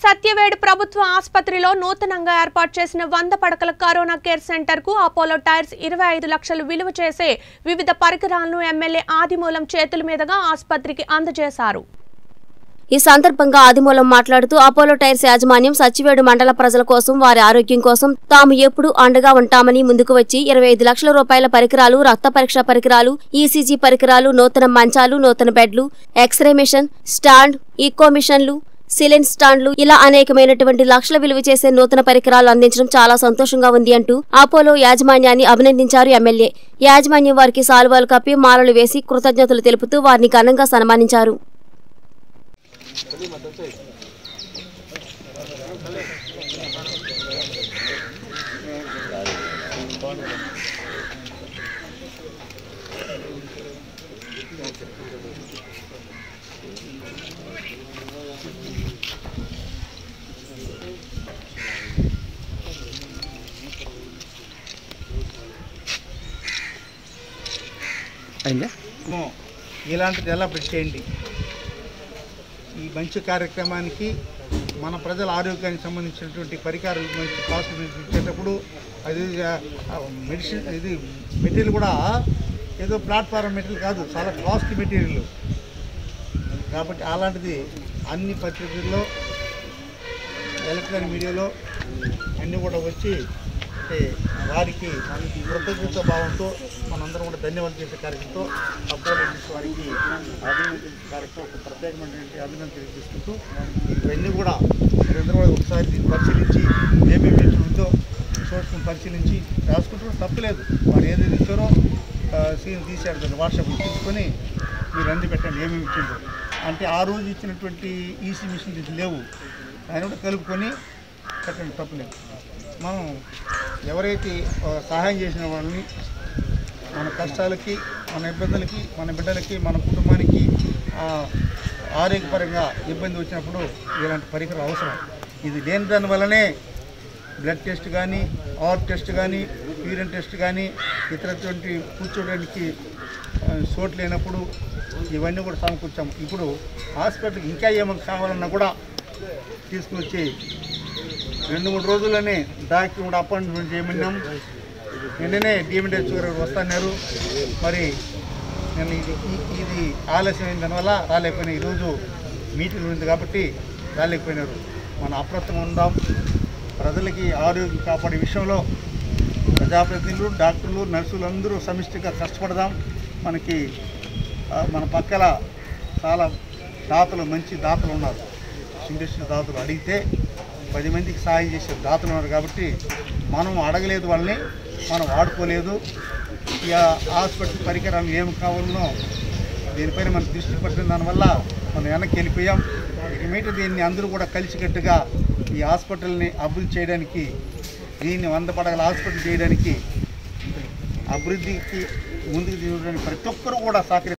సత్యవేడు ప్రభుత్వ ఆసుపత్రిలో నూతనంగా ఏర్పాటు చేసిన వంద పడకల కరోనా కేర్ సెంటర్ కు అపోలో టైర్స్ ఇరవై ఐదు లక్షలు విలువ చేసే వివిధ పరికరాలను ఎమ్మెల్యే ఆదిమూలం చేతుల మీదుగా ఆసుపత్రికి అందజేశారు ఈ సందర్భంగా ఆదిమూలం మాట్లాడుతూ అపోలో టైర్స్ యాజమాన్యం సచ్చివేడు మండల ప్రజల కోసం వారి ఆరోగ్యం కోసం తాము ఎప్పుడూ అండగా ఉంటామని ముందుకు వచ్చి ఇరవై ఐదు లక్షల రూపాయల పరికరాలు రక్త పరీక్ష పరికరాలు ఈసీజీ పరికరాలు నూతన మంచాలు నూతన బెడ్లు ఎక్స్రే మిషన్ స్టాండ్ ఈకో మిషన్లు సిలిన్ స్టాండ్లు ఇలా అనేకమైనటువంటి లక్షల విలువ చేసే నూతన పరికరాలు అందించడం చాలా సంతోషంగా ఉంది అంటూ అపోలో యాజమాన్యాన్ని అభినందించారు ఎమ్మెల్యే యాజమాన్యం వారికి సాల్వాలు కప్పి మాలలు వేసి కృతజ్ఞతలు తెలుపుతూ వారిని ఘనంగా సన్మానించారు అయిందా మేము ఇలాంటిది ఎలా పెట్టేయండి ఈ మంచి కార్యక్రమానికి మన ప్రజల ఆరోగ్యానికి సంబంధించినటువంటి పరికరాలు మంచి కాస్ట్ ఇచ్చేటప్పుడు అది ఆ, మెడిసిన్ ఇది మెటీరియల్ కూడా ఏదో ప్లాట్ఫారం మెటీరియల్ కాదు చాలా కాస్ట్ మెటీరియల్ కాబట్టి అలాంటిది అన్ని పత్రికల్లో ఎలక్ట్రానిక్ మీడియాలో అన్నీ కూడా వచ్చి అంటే వారికి కృతజ్ఞత భావంతో మనందరం కూడా ధన్యవాదాలు చేసే కార్యక్రమంతో అపోలో వారికి అభినందన కార్యక్రమం ఒక ప్రత్యేకమైనటువంటి అభినందన తెలియజేసుకుంటూ ఇవన్నీ కూడా మీరందరూ కూడా ఒకసారి దీన్ని పరిశీలించి ఏమేమి ఉందో చూసుకుని పరిశీలించి రాసుకుంటున్న తప్పులేదు వారు ఏదైతే ఇచ్చారో సీన్ తీశారు దాన్ని వాట్సాప్లో తీసుకొని మీరు అన్ని పెట్టండి ఏమేమి ఇచ్చిందో అంటే ఆ రోజు ఇచ్చినటువంటి ఈసీ మిషన్ ఇది లేవు ఆయన కూడా కలుపుకొని పెట్టండి తప్పులేదు మనం ఎవరైతే ఆ, సహాయం చేసిన వాళ్ళని మన కష్టాలకి మన ఇబ్బందులకి మన బిడ్డలకి మన కుటుంబానికి ఆ, ఆరోగ్యపరంగా ఇబ్బంది వచ్చినప్పుడు ఇలాంటి పరికరం అవసరం ఇది లేని దాని వల్లనే బ్లడ్ టెస్ట్ కానీ ఆర్ టెస్ట్ కానీ యూరిన్ టెస్ట్ కానీ ఇతరటువంటి కూర్చోడానికి ఆ, చోటు లేనప్పుడు ఇవన్నీ కూడా సమకూర్చాం ఇప్పుడు హాస్పిటల్కి ఇంకా ఏమైనా కావాలన్నా కూడా తీసుకుని వచ్చి రెండు మూడు రోజుల్లోనే డాక్టర్ కూడా అపాయింట్మెంట్ చేయమన్నాం నిన్ననే డిఎండిహెచ్ గారు వస్తున్నారు మరి నేను ఇది ఈ- ఇది ఆలస్యం అయిన దానివల్ల రాలేకపోయినా ఈరోజు మీటింగ్ ఉంది కాబట్టి రాలేకపోయినారు మనం అప్రమత్తంగా ఉందాం ప్రజలకి ఆరోగ్యం కాపాడే విషయంలో ప్రజాప్రతినిధులు డాక్టర్లు నర్సులు అందరూ సమిష్టిగా కష్టపడదాం మనకి ఆ, మన పక్కల చాలా దాతలు మంచి దాతలు ఉన్నారు ఇండస్ట్రీ దాతలు అడిగితే పది మందికి సాయం చేసే దాతలు ఉన్నారు కాబట్టి మనం అడగలేదు వాళ్ళని మనం వాడుకోలేదు ఇక హాస్పిటల్ పరికరాలు ఏమి కావాలనో దీనిపైన మనం దృష్టి పెట్టిన దానివల్ల మనం వెనక్కి వెళ్ళిపోయాం ఇక మీట దీన్ని అందరూ కూడా కలిసికట్టుగా ఈ హాస్పిటల్ని అభివృద్ధి చేయడానికి దీన్ని వంద పడగల హాస్పిటల్ చేయడానికి అభివృద్ధికి ముందుకు తీయడానికి ప్రతి ఒక్కరూ కూడా సహకరి